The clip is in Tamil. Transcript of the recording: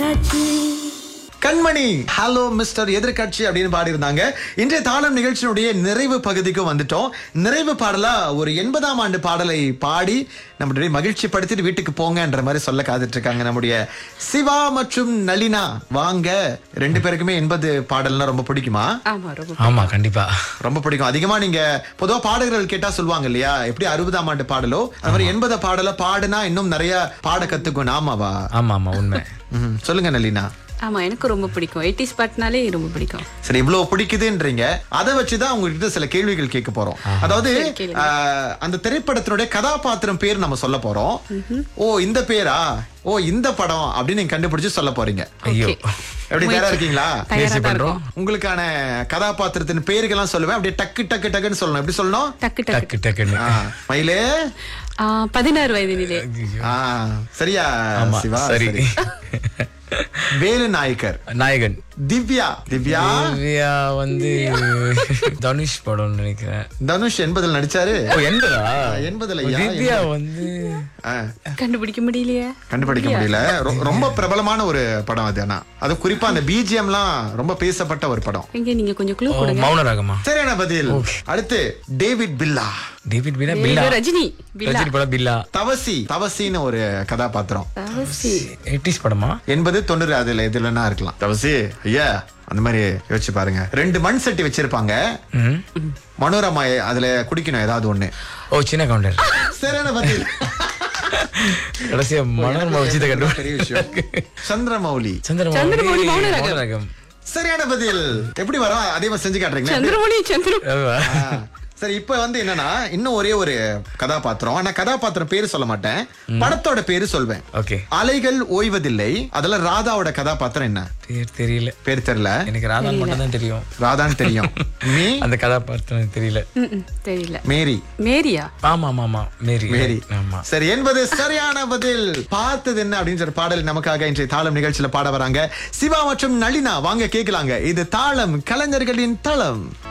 எதிர்காட்சி கண்மணி ஹலோ மிஸ்டர் எதிர்கட்சி அப்படின்னு பாடியிருந்தாங்க இன்றைய தாளம் நிகழ்ச்சியினுடைய நிறைவு பகுதிக்கும் வந்துட்டோம் நிறைவு பாடலா ஒரு எண்பதாம் ஆண்டு பாடலை பாடி நம்மளுடைய மகிழ்ச்சி படுத்திட்டு வீட்டுக்கு போங்கன்ற மாதிரி சொல்ல காத்துட்டு இருக்காங்க நம்முடைய சிவா மற்றும் நளினா வாங்க ரெண்டு பேருக்குமே எண்பது பாடல்னா ரொம்ப பிடிக்குமா ஆமா ரொம்ப ஆமா கண்டிப்பா ரொம்ப பிடிக்கும் அதிகமா நீங்க பொதுவா பாடகர்கள் கேட்டா சொல்லுவாங்க இல்லையா எப்படி அறுபதாம் ஆண்டு பாடலோ அது மாதிரி எண்பது பாடல பாடுனா இன்னும் நிறைய பாட கத்துக்கும் ஆமாவா ஆமா ஆமா உண்மை ம், சொல்லுங்க நளினா ஆமா எனக்கு ரொம்ப பிடிக்கும் எயிட்டிஸ் பாட்னாலே ரொம்ப பிடிக்கும் சரி இவ்வளவு பிடிக்குதுன்றீங்க அதை வச்சுதான் உங்ககிட்ட சில கேள்விகள் கேட்க போறோம் அதாவது சரி, கேளுங்க. ஆஹ், அந்த திரைப்படத்தினுடைய கதாபாத்திரம் பேர் நம்ம சொல்ல போறோம் ஓ இந்த பேரா ஓ இந்த படம் அப்படின்னு நீங்க கண்டுபிடிச்சு சொல்ல போறீங்க ஐயோ Okay. எப்படி தயாரா முயற்சி. இருக்கீங்களா தயாரா பேசி தான் பண்றோம். இருக்கும். உங்களுக்கான கதாபாத்திரத்தின் பேர்கள்லாம் சொல்லுவேன் அப்படியே டக்கு டக்கு டக்குன்னு சொல்லணும் எப்படி சொல்லணும் டக்கு டக்கு டக்கு டக்குன்னு ஆ, மயிலே ஆ, பதினாறு வயதினிலே ஆ, சரியா ஆமா சிவா சரி சரி வேலு நாயக்கர் நாயகன் திவ்யா திவ்யா திவ்யா வந்து தனுஷ் படம் நினைக்கிறேன் தனுஷ் எண்பதுல நடிச்சாரு ஓ எண்பதா எண்பதுல ஓ, யா, திவ்யா வந்து ஆ, கண்டுபிடிக்க முடியலையே கண்டுபிடிக்க முடியல ரொ- ரொம்ப பிரபலமான ஒரு படம் அது ஆனா அது குறிப்பா அந்த பிஜிஎம்லாம் ரொம்ப பேசப்பட்ட ஒரு படம் எங்க நீங்க கொஞ்சம் க்ளூ ஓ, கொடுங்க மௌன ராகமா சரியான பதில் அடுத்து டேவிட் பில்லா டேவிட் பில்லா இது பில்லா ரஜினி பில்லா ரஜினி படம் பில்லா தவசி தவசின்னு ஒரு கதாபாத்திரம் தவசி. எயிட்டிஸ் படமா எண்பது தொண்ணூறு அதுல இதுலன்னா இருக்கலாம் தவசி ஐயா அந்த மாதிரி யோசிச்சு பாருங்க ரெண்டு மண் சட்டி வச்சிருப்பாங்க ம். மனோரமா அதுல குடிக்கணும் ஏதாவது ஒண்ணு ஓ சின்ன கவுண்டர் சரியான பதில் கடைசியா மனோரமா வச்சு கண்டு பெரிய விஷயம் சந்திரமௌலி சந்திரமௌலி சந்திரமௌலி மௌன ராகம். மௌன ராகம் சரியான பதில் எப்படி வரும் அதே மாதிரி செஞ்சு காட்டுறீங்களா சந்திரமணி சந்திர அதுவா? ஆ, சரி இப்ப வந்து என்னன்னா இன்னும் ஒரே ஒரு கதாபாத்திரம் ஆனா கதாபாத்திரம் பேரு சொல்ல மாட்டேன் படத்தோட பேரு சொல்வேன் ஓகே அலைகள் ஓய்வதில்லை அதுல ராதாவோட கதாபாத்திரம் என்ன பேர் தெரியல பேர் தெரியல எனக்கு ராதா மட்டும் தான் தெரியும் ராதான்னு தெரியும் மீ அந்த கதாபாத்திரம் எனக்கு தெரியல ம், ம், தெரியல மேரி மேரியா ஆமா ஆமா ஆமா மேரி மேரி ஆமா சரி என்பது சரியான பதில் பார்த்தது என்ன அப்படின்னு சொல்ற பாடல் நமக்காக இன்றைய தாளம் நிகழ்ச்சியில பாட வராங்க சிவா மற்றும் நளினா வாங்க கேட்கலாங்க இது தாளம் கலைஞர்களின் தளம்